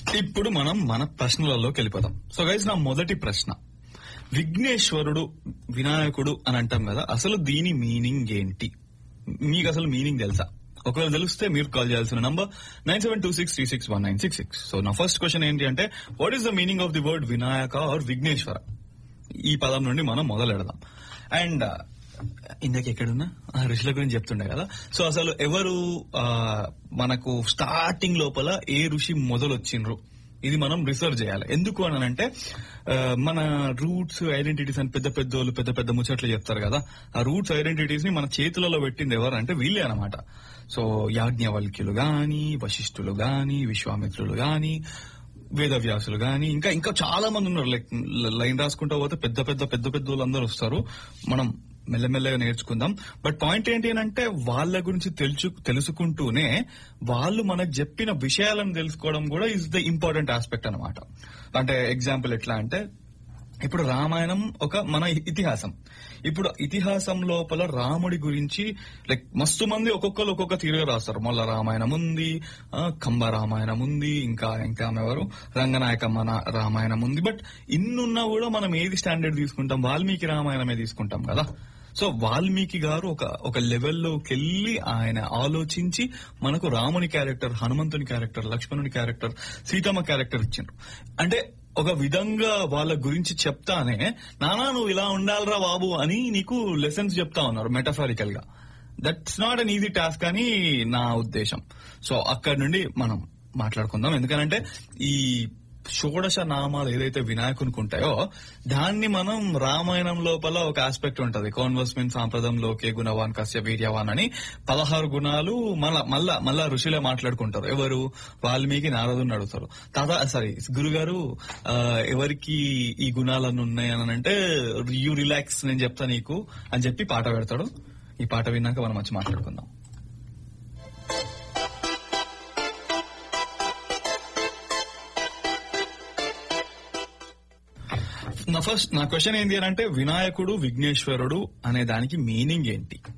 ఇప్పుడు మనం మన ప్రశ్నలలోకి వెళ్ళిపోదాం సో గైస్ నా మొదటి ప్రశ్న విఘ్నేశ్వరుడు వినాయకుడు అని అంటాం కదా అసలు దీని మీనింగ్ ఏంటి మీకు అసలు మీనింగ్ తెలుసా ఒకవేళ తెలిస్తే మీరు కాల్ చేయాల్సిన number nine seven two six three six one nine six six so నా ఫస్ట్ క్వశ్చన్ ఏంటి అంటే what is the meaning of the word Vinayaka or Vighneshwara ఈ పదం నుండి మనం మొదలెడదాం అండ్ ఇందాక ఎక్కడున్నా ఆ ఋషుల గురించి చెప్తుండే కదా సో అసలు ఎవరు ఆ, మనకు స్టార్టింగ్ లోపల ఏ ఋషి మొదలొచ్చిండ్రు ఇది మనం రీసెర్చ్ చేయాలి ఎందుకు అని అంటే ఆ, మన రూట్స్ ఐడెంటిటీస్ అని పెద్ద పెద్దోళ్ళు పెద్ద పెద్ద ముచ్చట్లు చెప్తారు కదా ఆ రూట్స్ ఐడెంటిటీస్ ని మన చేతులలో పెట్టింది ఎవరు అంటే వీళ్ళే అనమాట సో యాజ్ఞవల్క్యులు గాని వశిష్ఠులు గాని విశ్వామిత్రులు గాని వేదవ్యాసులు గాని ఇంకా ఇంకా చాలా మంది ఉన్నారు లైక్ లైన్ రాసుకుంటా పోతే పెద్ద పెద్ద పెద్ద పెద్ద వాళ్ళందరూ వస్తారు మనం మెల్లమెల్లగా నేర్చుకుందాం బట్ పాయింట్ ఏంటి అని అంటే వాళ్ళ గురించి తెలుసు తెలుసుకుంటూనే వాళ్ళు మనకు చెప్పిన విషయాలను తెలుసుకోవడం కూడా ఇస్ ద ఇంపార్టెంట్ ఆస్పెక్ట్ అన్నమాట అంటే ఎగ్జాంపుల్ ఎట్లా అంటే ఇప్పుడు రామాయణం ఒక మన ఇతిహాసం ఇప్పుడు ఇతిహాసం లోపల రాముడి గురించి లైక్ మస్తు మంది ఒక్కొక్కరు ఒక్కొక్క తీరుగా రాస్తారు మొల్ల రామాయణం ఉంది ఆ, కంబ రామాయణం ఉంది ఇంకా ఇంకా ఎవరు రంగనాయకమ్మ నా- రామాయణం ఉంది బట్ ఇన్నున్నా కూడా మనం ఏది స్టాండర్డ్ తీసుకుంటాం వాల్మీకి రామాయణమే తీసుకుంటాం కదా సో వాల్మీకి గారు ఒక ఒక లెవెల్లోకి వెళ్ళి ఆయన ఆలోచించి మనకు రాముని క్యారెక్టర్ హనుమంతుని క్యారెక్టర్ లక్ష్మణుని క్యారెక్టర్ సీతమ్మ క్యారెక్టర్ ఇచ్చిండ్రు అంటే ఒక విధంగా వాళ్ళ గురించి చెప్తానే నానా నువ్వు ఇలా ఉండాలిరా బాబు అని నీకు లెసన్స్ చెప్తా ఉన్నారు మెటఫారికల్ గా that's not an easy task అని నా ఉద్దేశం సో అక్కడి నుండి మనం మాట్లాడుకుందాం ఎందుకనంటే ఈ షోడశ నామాలు ఏదైతే వినాయకునికి ఉంటాయో దాన్ని మనం రామాయణం లోపల ఒక ఆస్పెక్ట్ ఉంటది కాన్వర్స్మిన్ సాంప్రదం లోకే గుణవాన్ కశ్య వీర్యవాన్ అని పదహారు గుణాలు మళ్ళా మళ్ళా మళ్ళా ఋషులే మాట్లాడుకుంటారు ఎవరు వాల్మీకి నారదుని అడుగుతారు తాత సారీ గురుగారు ఆ, ఎవరికి ఈ గుణాలన్నీ ఉన్నాయని అంటే యూ రిలాక్స్ నేను చెప్తా నీకు అని చెప్పి పాట పెడతాడు ఈ పాట విన్నాక మనం వచ్చి మాట్లాడుకుందాం నా ఫస్ట్ నా క్వశ్చన్ ఏంటి అని అంటే వినాయకుడు విఘ్నేశ్వరుడు అనే దానికి మీనింగ్ ఏంటి